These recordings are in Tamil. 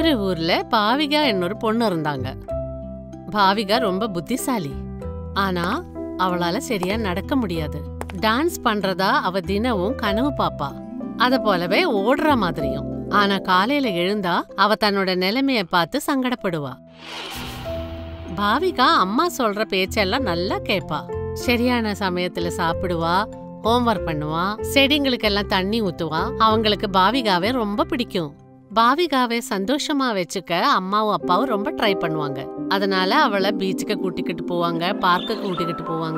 ஒரு ஊர்ல பாவிகா என்னொரு பொண்ணு இருந்தாங்க பாவிகா ரொம்ப புத்திசாலி ஆனா அவளால சரியா நடக்க முடியாது டான்ஸ் பண்றதா அவ தினமும் கனவு பாப்பா அத போலவே ஓடுற மாதிரியும் ஆனா காலையில எழுந்தா அவ தன்னோட நிலைமைய பார்த்து சங்கடப்படுவா பாவிகா அம்மா சொல்ற பேச்செல்லாம் நல்லா கேப்பா சரியான சமயத்துல சாப்பிடுவா ஹோம்ஒர்க் பண்ணுவா செடிங்களுக்கெல்லாம் தண்ணி ஊத்துவா அவங்களுக்கு பாவிகாவே ரொம்ப பிடிக்கும் பாவிகாவை சந்தோஷமா வச்சுக்க அம்மாவும் அப்பாவும் ரொம்ப ட்ரை பண்ணுவாங்க அதனால அவளை பீச்சுக்கு கூட்டிக்கிட்டு போவாங்க பார்க்குக்கு கூட்டிக்கிட்டு போவாங்க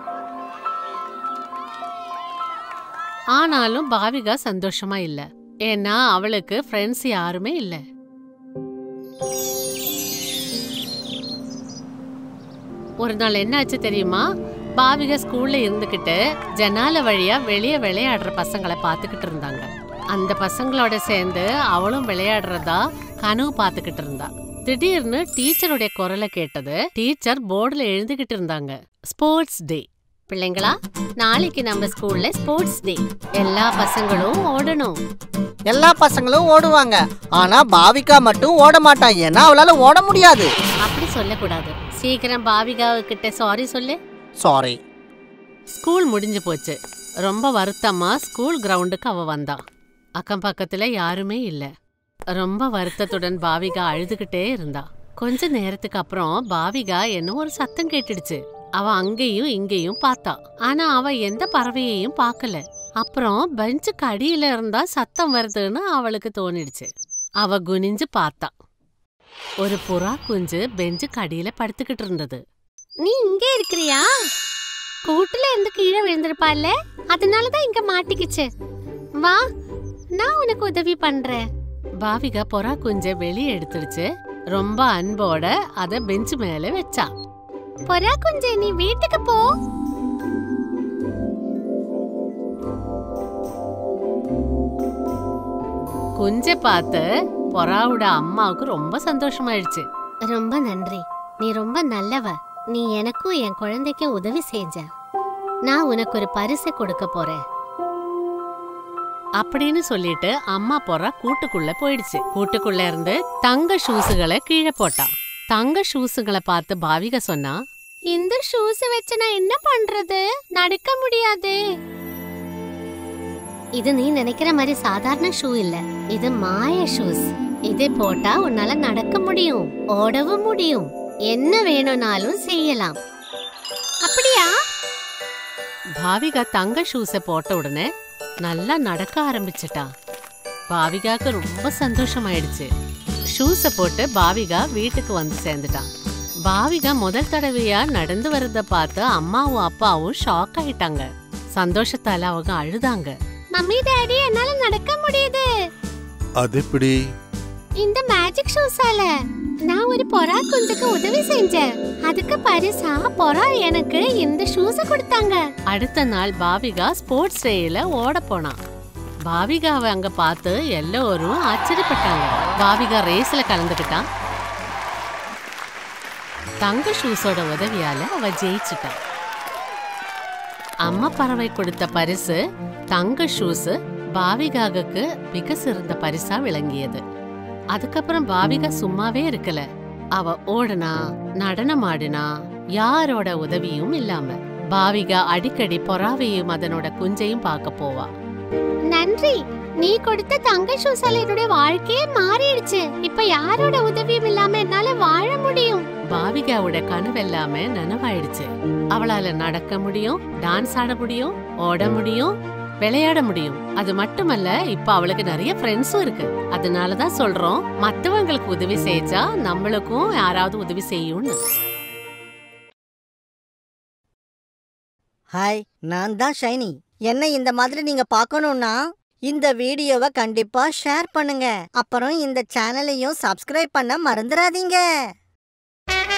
ஆனாலும் பாவிகா சந்தோஷமா இல்ல ஏன்னா அவளுக்கு ஃப்ரெண்ட்ஸ் யாருமே இல்ல ஒரு நாள் என்னாச்சு தெரியுமா பாவிகா ஸ்கூல்ல இருந்துகிட்டு ஜனால வழியா வெளியே விளையாடுற பசங்களை பார்த்துக்கிட்டு இருந்தாங்க அந்த பசங்களோட சேர்ந்து அவளும் விளையாடுறதா கனவு பார்த்துக்கிட்டு இருந்தா திடீர்னு டீச்சருடைய குரலை கேட்டது டீச்சர் போர்டுல எழுதிக்கிட்டு இருந்தாங்க ஸ்போர்ட்ஸ் டே பிள்ளைங்களா நாளைக்கு நம்ம ஸ்கூல்ல ஸ்போர்ட்ஸ் டே எல்லா பசங்களும் ஓடணும் எல்லா பசங்களும் ஓடுவாங்க ஆனா பாவிகா மட்டும் ஓட மாட்டா ஏன்னா அவளால ஓட முடியாது அப்படி சொல்லக்கூடாது சீக்கிரம் பாவிகா கிட்ட சாரி சொல்லு சாரி ஸ்கூல் முடிஞ்சு போச்சு ரொம்ப வருத்தமா ஸ்கூல் கிரவுண்டுக்கு அவ வந்தா அக்கம் பக்கத்துல யாருமே இல்ல ரொம்ப வருத்தத்துடன் பாவிகா அழுதுகிட்டே இருந்தா கொஞ்ச நேரத்துக்கு அப்புறம் பாவிகா என்ன ஒரு சத்தம் கேட்டுடுச்சு அவ அங்கேயும் இங்கேயும் பார்த்தா ஆனா அவ எந்த பறவையையும் பார்க்கல அப்புறம் பெஞ்சுக்கு அடியில இருந்தா சத்தம் வருதுன்னு அவளுக்கு தோணிடுச்சு அவ குனிஞ்சு பார்த்தா ஒரு புறா குஞ்சு பெஞ்சுக்கு அடியில படுத்துக்கிட்டு இருந்தது நீ இங்க இருக்கிறியா கூட்டுல இருந்து கீழே விழுந்திருப்பால அதனாலதான் இங்க மாட்டிக்கிச்சு வா நான் உனக்கு உதவி பண்றேன் பாவிகா பொறா குஞ்ச வெளியே எடுத்துடுச்சு ரொம்ப அன்போட அத பெஞ்ச் மேல வச்சா பொறா குஞ்சே நீ வீட்டுக்கு போ குஞ்ச பார்த்து பொறாவோட அம்மாவுக்கு ரொம்ப சந்தோஷமாயிடுச்சு ரொம்ப நன்றி நீ ரொம்ப நல்லவ நீ எனக்கும் என் குழந்தைக்கும் உதவி செஞ்ச நான் உனக்கு ஒரு பரிசு கொடுக்க போறேன் அப்படின்னு சொல்லிட்டு அம்மா பொறா கூட்டுக்குள்ள போயிடுச்சு கூட்டுக்குள்ள இருந்து தங்க ஷூஸுகளை கீழே போட்டா தங்க ஷூஸுகளை பார்த்து பாவிக சொன்னா இந்த ஷூஸ் வச்சு நான் என்ன பண்றது நடக்க முடியாது இது நீ நினைக்கிற மாதிரி சாதாரண ஷூ இல்ல இது மாய ஷூஸ் இது போட்டா உன்னால நடக்க முடியும் ஓடவும் முடியும் என்ன வேணும்னாலும் செய்யலாம் அப்படியா பாவிகா தங்க ஷூஸ போட்ட உடனே நல்லா நடக்க ஆரம்பிச்சிட்டா பாவிகாக்கு ரொம்ப சந்தோஷமாயிடுச்சு ஷூஸ போட்டு பாவிகா வீட்டுக்கு வந்து சேர்ந்துட்டான் பாவிகா முதல் தடவையா நடந்து வரத பார்த்து அம்மாவும் அப்பாவும் ஷாக் ஆயிட்டாங்க சந்தோஷத்தால அவங்க அழுதாங்க மம்மி டாடி என்னால நடக்க முடியுது அது எப்படி இந்த மேஜிக் ஷூஸால நான் ஒரு பொறா குஞ்சுக்கு உதவி செஞ்சேன் அதுக்கு பரிசா பொறா எனக்கு இந்த ஷூஸ கொடுத்தாங்க அடுத்த நாள் பாவிகா ஸ்போர்ட்ஸ் டேல ஓட போனா பாவிகாவை அங்க பார்த்து எல்லோரும் ஆச்சரியப்பட்டாங்க பாவிகா ரேஸ்ல கலந்துக்கிட்டா தங்க ஷூஸோட உதவியால அவ ஜெயிச்சிட்டா அம்மா பறவை கொடுத்த பரிசு தங்க ஷூஸ் பாவிகாவுக்கு மிக சிறந்த பரிசா விளங்கியது அதுக்கப்புறம் பாவிகா சும்மாவே இருக்கல அவ ஓடுனா நடனம் ஆடுனா யாரோட உதவியும் இல்லாம பாவிகா அடிக்கடி பொறாவையும் அதனோட குஞ்சையும் பார்க்க போவா நன்றி நீ கொடுத்த தங்க ஷூஸால என்னுடைய வாழ்க்கையே மாறிடுச்சு இப்ப யாரோட உதவியும் இல்லாம என்னால வாழ முடியும் பாவிகாவோட கனவு எல்லாமே நனவாயிடுச்சு அவளால நடக்க முடியும் டான்ஸ் ஆட முடியும் ஓட முடியும் விளையாட முடியும் அது மட்டுமல்ல இப்ப அவளுக்கு நிறைய ஃப்ரெண்ட்ஸும் இருக்கு அதனாலதான் சொல்றோம் மத்தவங்களுக்கு உதவி செஞ்சா நம்மளுக்கும் யாராவது உதவி செய்யும்னு ஹாய் நான் தான் ஷைனி என்ன இந்த மாதிரி நீங்க பார்க்கணும்னா இந்த வீடியோவை கண்டிப்பா ஷேர் பண்ணுங்க அப்புறம் இந்த சேனலையும் சப்ஸ்கிரைப் பண்ண மறந்துடாதீங்க